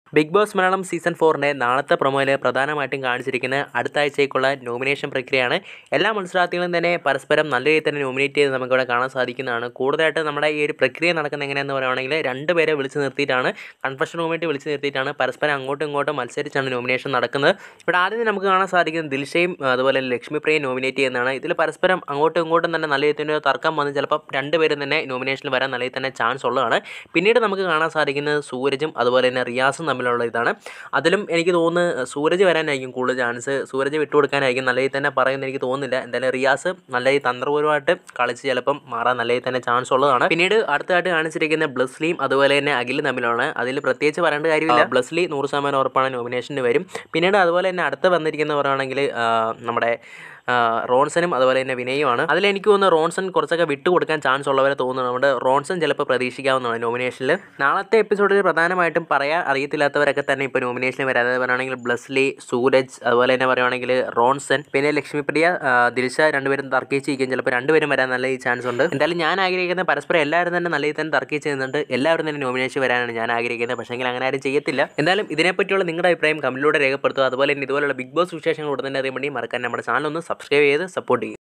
big boss Malayalam season ഫോറിൻ്റെ നാളത്തെ പ്രൊമോയിൽ പ്രധാനമായിട്ടും കാണിച്ചിരിക്കുന്ന അടുത്ത ആഴ്ചയ്ക്കുള്ള നോമിനേഷൻ പ്രക്രിയയാണ് എല്ലാ മത്സരാർത്ഥികളും തന്നെ പരസ്പരം നല്ല രീതിയിൽ തന്നെ നോമിനേറ്റ് ചെയ്ത് നമുക്കിവിടെ കാണാൻ സാധിക്കുന്നതാണ് കൂടുതലായിട്ട് നമ്മുടെ ഈ ഒരു പ്രക്രിയ നടക്കുന്ന എങ്ങനെയെന്ന് പറയുകയാണെങ്കിൽ രണ്ട് പേരെ വിളിച്ച് നിർത്തിയിട്ടാണ് കൺഫഷൻ റൂമായിട്ട് വിളിച്ച് നിർത്തിയിട്ടാണ് പരസ്പരം അങ്ങോട്ടും ഇങ്ങോട്ടും മത്സരിച്ചാണ് നോമിനേഷൻ നടക്കുന്നത് ഇവിടെ ആദ്യം തന്നെ നമുക്ക് കാണാൻ സാധിക്കുന്നത് ദിൽഷയും അതുപോലെ തന്നെ ലക്ഷ്മിപ്രിയയും നോമിനേറ്റ് ചെയ്യുന്നതാണ് ഇതിൽ പരസ്പരം അങ്ങോട്ടും ഇങ്ങോട്ടും തന്നെ നല്ല രീതിയിൽ ഒരു തർക്കം വന്ന് ചിലപ്പോൾ രണ്ടുപേരും തന്നെ നോമിനേഷനിൽ വരാൻ നല്ല രീതിയിൽ തന്നെ ചാൻസ് ഉള്ളതാണ് പിന്നീട് നമുക്ക് കാണാൻ സാധിക്കുന്നത് സൂരജും അതുപോലെ തന്നെ റിയാസും തമ്മിലുള്ള ഇതാണ് അതിലും എനിക്ക് തോന്നുന്നു സൂരജ് വരാനായിരിക്കും കൂടുതൽ ചാൻസ് സൂരജ് വിട്ടുകൊടുക്കാനായിരിക്കും നല്ല രീതിയിൽ തന്നെ പറയുന്നത് എനിക്ക് തോന്നുന്നില്ല എന്തായാലും റിയാസ് നല്ല രീതിയിൽ തന്ത്രപരമായിട്ട് കളിച്ച് ചിലപ്പം മാറാൻ നല്ല രീതിയിൽ തന്നെ ചാൻസ് ഉള്ളതാണ് പിന്നീട് അടുത്തതായിട്ട് കാണിച്ചിരിക്കുന്ന ബ്ലസ്ലിയും അതുപോലെ തന്നെ അഖിലും തമ്മിലാണ് അതിൽ പ്രത്യേകിച്ച് പറയേണ്ട കാര്യമില്ല ബ്ലസ്ലി നൂറ് ശതമാനം ഉറപ്പാണ് നോമിനേഷന് വരും പിന്നീട് അതുപോലെ തന്നെ അടുത്ത് വന്നിരിക്കുന്ന പറയുകയാണെങ്കിൽ നമ്മുടെ ആ, റോൺസനും അതുപോലെ തന്നെ വിനയുമാണ് അതിൽ എനിക്ക് തോന്നുന്നു റോൺസൺ കുറച്ചൊക്കെ വിട്ടു കൊടുക്കാൻ ചാൻസ് ഉള്ളവരെ തോന്നുന്നു അതുകൊണ്ട് റോൺസൺ ചിലപ്പോൾ പ്രതീക്ഷിക്കാവുന്നതാണ് നോമിനേഷനിൽ നാളത്തെ എപ്പിസോഡിൽ പ്രധാനമായിട്ടും പറയാൻ അറിയത്തില്ലാത്തവരൊക്കെ തന്നെ ഇപ്പോൾ നോമിനേഷനിൽ വരാം അതായത് പറയുകയാണെങ്കിൽ ബ്ലസ്ലി സൂരജ് അതുപോലെ തന്നെ പറയുകയാണെങ്കിൽ റോൺസൺ പിന്നെ ലക്ഷ്മിപ്രിയ ആ, ദിൽഷ രണ്ടുപേരും തർക്കിച്ചിരിക്കും ചിലപ്പോൾ രണ്ടുപേരും വരാൻ നല്ല ചാൻസ് ഉണ്ട് എന്തായാലും ഞാൻ ആഗ്രഹിക്കുന്ന പരസ്പരം എല്ലാവരും തന്നെ നല്ല രീതിയിൽ തന്നെ തർക്കിച്ച് ചെയ്യുന്നുണ്ട് എല്ലാവരും തന്നെ നോമിനേഷൻ വരാനാണ് ഞാൻ ആഗ്രഹിക്കുന്നത് പക്ഷേ അങ്ങനെ ആരും ചെയ്യത്തില്ല എന്തായാലും ഇതിനെപ്പറ്റിയുള്ള നിങ്ങളുടെ അഭിപ്രായം കമന്റിലൂടെ രേഖപ്പെടുത്തുക അതുപോലെ തന്നെ ഇതുപോലുള്ള ബിഗ് ബോസ് വിശേഷങ്ങൾ ഉടൻ തന്നെ അറിയാൻ വേണ്ടി മറക്കാൻ നമ്മുടെ ചാനൽ ഒന്ന് സബ്സ്ക്രൈബ് ചെയ്ത് സപ്പോർട്ട് ചെയ്യും